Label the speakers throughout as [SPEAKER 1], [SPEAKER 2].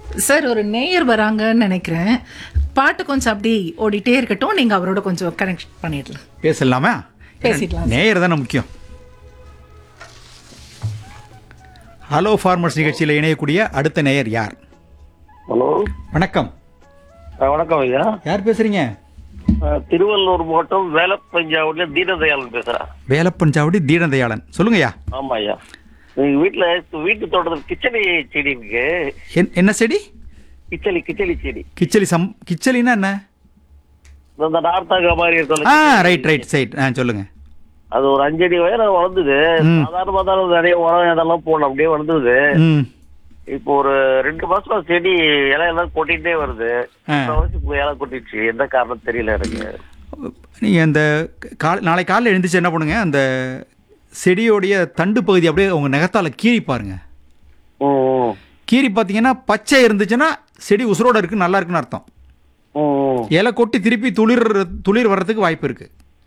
[SPEAKER 1] Sir ஒரு நேயர் வராங்கன்னு நினைக்கிறேன் பாட்டு கொஞ்சம் அப்படி ஓடிட்டே இருக்கட்டும் நீங்க அவரோட கொஞ்சம் கனெக்ட் பண்ணிடலாம்
[SPEAKER 2] பேசலாமா
[SPEAKER 1] பேசிடலாம்
[SPEAKER 2] நேயர் தானே முக்கியம் ஹலோ ஃபார்மர்ஸ் நிகழ்ச்சியில் இணையக்கூடிய அடுத்த நேயர் யார்
[SPEAKER 3] ஹலோ
[SPEAKER 2] வணக்கம்
[SPEAKER 3] அஹ் வணக்கம் ஐயா
[SPEAKER 2] யார் பேசுறீங்க
[SPEAKER 3] அஹ் திருவள்ளூர் மாவட்டம் வேலப்பஞ்சாவூர்ல தீனதயாளன் பேசுறேன்
[SPEAKER 2] வேலப்பன் சாவடி தீனதயாளன் சொல்லுங்கய்யா
[SPEAKER 3] ஆமா ஐயா எங்க வீட்டுல வீட்டு தோட்டத்துல கிச்சடி செடி இருக்கு
[SPEAKER 2] என்- என்ன செடி
[SPEAKER 3] கிச்சலி கிச்சலி செடி
[SPEAKER 2] கிச்சலி சம் கிச்சலின்னா என்ன
[SPEAKER 3] இந்த நார்த்தாங்க மாதிரி
[SPEAKER 2] ஆ
[SPEAKER 3] இருக்கும்ல
[SPEAKER 2] ரைட் ரைட் சைட் ஆ சொல்லுங்க
[SPEAKER 3] அது ஒரு அஞ்சடி வயல வளர்ந்தது
[SPEAKER 2] ம்.
[SPEAKER 3] சாதாரணமா தான் நிறைய உரம் இதெல்லாம் போடணும் அப்படியே வளர்ந்தது
[SPEAKER 2] ம்
[SPEAKER 3] இப்போ ஒரு ரெண்டு மாசமா செடி இலையெல்லாம் கொட்டிட்டே வருது
[SPEAKER 2] ஆ.
[SPEAKER 3] இந்த வருஷம் இப்போ இலை கொட்டிடுச்சு எந்த காரணம் தெரியல எனக்கு
[SPEAKER 2] நீங்கள் அந்த கால் நாளை காலையில் எழுந்திரிச்சு என்ன பண்ணுங்க அந்த செடியோடைய தண்டு பகுதி அப்படியே உங்கள் நகத்தால் கீறி பாருங்க
[SPEAKER 3] ம், ம்.
[SPEAKER 2] கீறி பார்த்தீங்கன்னா பச்சை இருந்துச்சுன்னா செடி உசுரோட இருக்கு நல்லா இருக்குன்னு அர்த்தம்
[SPEAKER 3] ம், ம்.
[SPEAKER 2] இலை கொட்டி திருப்பி துளிர் துளிர் வர்றதுக்கு வாய்ப்பு இருக்கு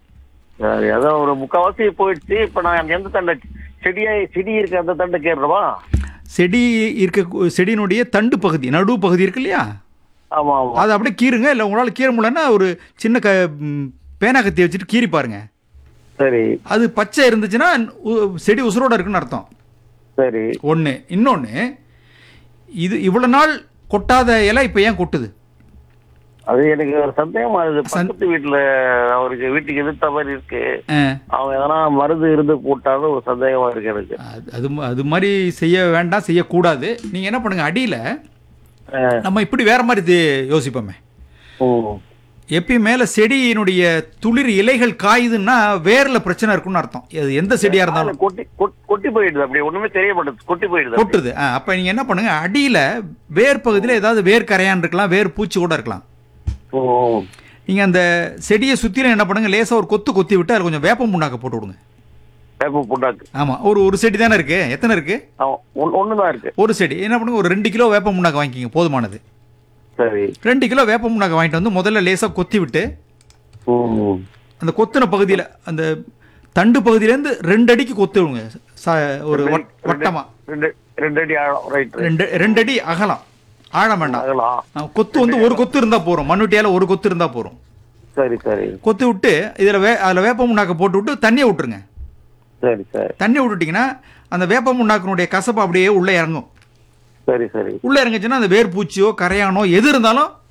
[SPEAKER 3] சரி அதான் ஒரு முக்கால்வாசி போயிடுச்சு இப்ப நான் எந்த தண்டை செடியா செடி இருக்க அந்த தண்டை கேடுறவா
[SPEAKER 2] செடி இருக்க செடியினுடைய தண்டு பகுதி நடு பகுதி இருக்கு இல்லையா
[SPEAKER 3] ஆமா ஆமா
[SPEAKER 2] அதை அப்படியே கீறுங்க இல்லை உங்களால் கீற முடியலன்னா ஒரு சின்ன க ம், பேனா கத்தி வச்சுட்டு கீறி பாருங்க
[SPEAKER 3] சரி
[SPEAKER 2] அது பச்சை இருந்துச்சுன்னா உ- செடி உசுரோட இருக்குன்னு அர்த்தம்
[SPEAKER 3] சரி
[SPEAKER 2] ஒன்று இன்னொன்று இது இவ்வளோ நாள் கொட்டாத இலை இப்போ ஏன் கொட்டுது
[SPEAKER 3] அது எனக்கு ஒரு சந்தேகமா இருக்குது பக்கத்து வீட்டுல அவருக்கு வீட்டுக்கு எதிர்த்த மாதிரி இருக்கு
[SPEAKER 2] ஆ,
[SPEAKER 3] அவங்க எதனா மருந்து இருந்து போட்டாலும் ஒரு சந்தேகமா இருக்கு எனக்கு
[SPEAKER 2] அது அது ம- அது மாதிரி செய்ய வேண்டாம் செய்யக்கூடாது நீங்கள் என்ன பண்ணுங்க அடியில்
[SPEAKER 3] ஆ,
[SPEAKER 2] நம்ம இப்படி வேற மாதிரி இது யோசிப்போமே
[SPEAKER 3] ம்.
[SPEAKER 2] எப்பயும் மேலே செடியினுடைய துளிர் இலைகள் காயுதுன்னா வேரில் பிரச்சனை இருக்குன்னு அர்த்தம் அது எந்த செடியாக
[SPEAKER 3] அது
[SPEAKER 2] இருந்தாலும்
[SPEAKER 3] கொட்டி கொட்- கொட்டி போயிடுது அப்படி ஒண்ணுமே தெரிய மாட்டேது கொட்டி போயிடுது அப்படி.
[SPEAKER 2] கொட்டுது ஆ, அப்ப நீங்க என்ன பண்ணுங்க அடியில வேர் பகுதியில் ஏதாவது வேர் கரையான் இருக்கலாம் வேர் பூச்சி கூட இருக்கலாம்
[SPEAKER 3] ம், ம்.
[SPEAKER 2] நீங்க அந்த செடியை சுத்திலும் என்ன பண்ணுங்க லேசா ஒரு கொத்து கொத்தி விட்டு அதில் கொஞ்சம் வேப்பம் புண்ணாக்க போட்டு விடுங்க
[SPEAKER 3] வேப்ப புண்ணாக்கு
[SPEAKER 2] ஆமா ஒரு ஒரு செடி தானே இருக்கு எத்தனை இருக்கு
[SPEAKER 3] ஆமா, ஒண்ணு- ஒண்ணுதான் இருக்கு
[SPEAKER 2] ஒரு செடி என்ன பண்ணுங்க ஒரு ரெண்டு கிலோ வேப்பம் புண்ணாக்க வாங்கிக்கிங்க போதுமானது
[SPEAKER 3] சரி
[SPEAKER 2] ரெண்டு கிலோ வேப்பம் புண்ணாக்க வாங்கிட்டு வந்து முதல்ல லேசா கொத்தி விட்டு
[SPEAKER 3] ம், ம்.
[SPEAKER 2] அந்த கொத்தின பகுதியில் அந்த தண்டு பகுதியிலேருந்து ரெண்டு அடிக்கு கொத்து விடுங்க ச- ஒரு வட்- வட்டமா
[SPEAKER 3] ரெண்டு ரெண்டு அடி ஆழம் ரைட்
[SPEAKER 2] ரெண்டு ரெண்டு அடி அகலம் ஆழம் வேண்டாம்
[SPEAKER 3] அகலாம்
[SPEAKER 2] ஆ, கொத்து வந்து ஒரு கொத்து இருந்தா போறோம் மண்ணுட்டியால ஒரு கொத்து இருந்தா போறோம்
[SPEAKER 3] சரி சரி
[SPEAKER 2] கொத்து விட்டு இதில் வே அதில் வேப்ப முன்னாக்க போட்டு விட்டு தண்ணியை விட்டுருங்க
[SPEAKER 3] சரி சரி
[SPEAKER 2] தண்ணி விட்டுட்டிங்கன்னா அந்த வேப்ப முன்னாக்கினுடைய கசப்பு அப்படியே உள்ளே இறங்கும்
[SPEAKER 3] சரி சரி
[SPEAKER 2] உள்ளே இறங்குச்சுன்னா அந்த வேர் பூச்சியோ கரையானோ எது இருந்தாலும்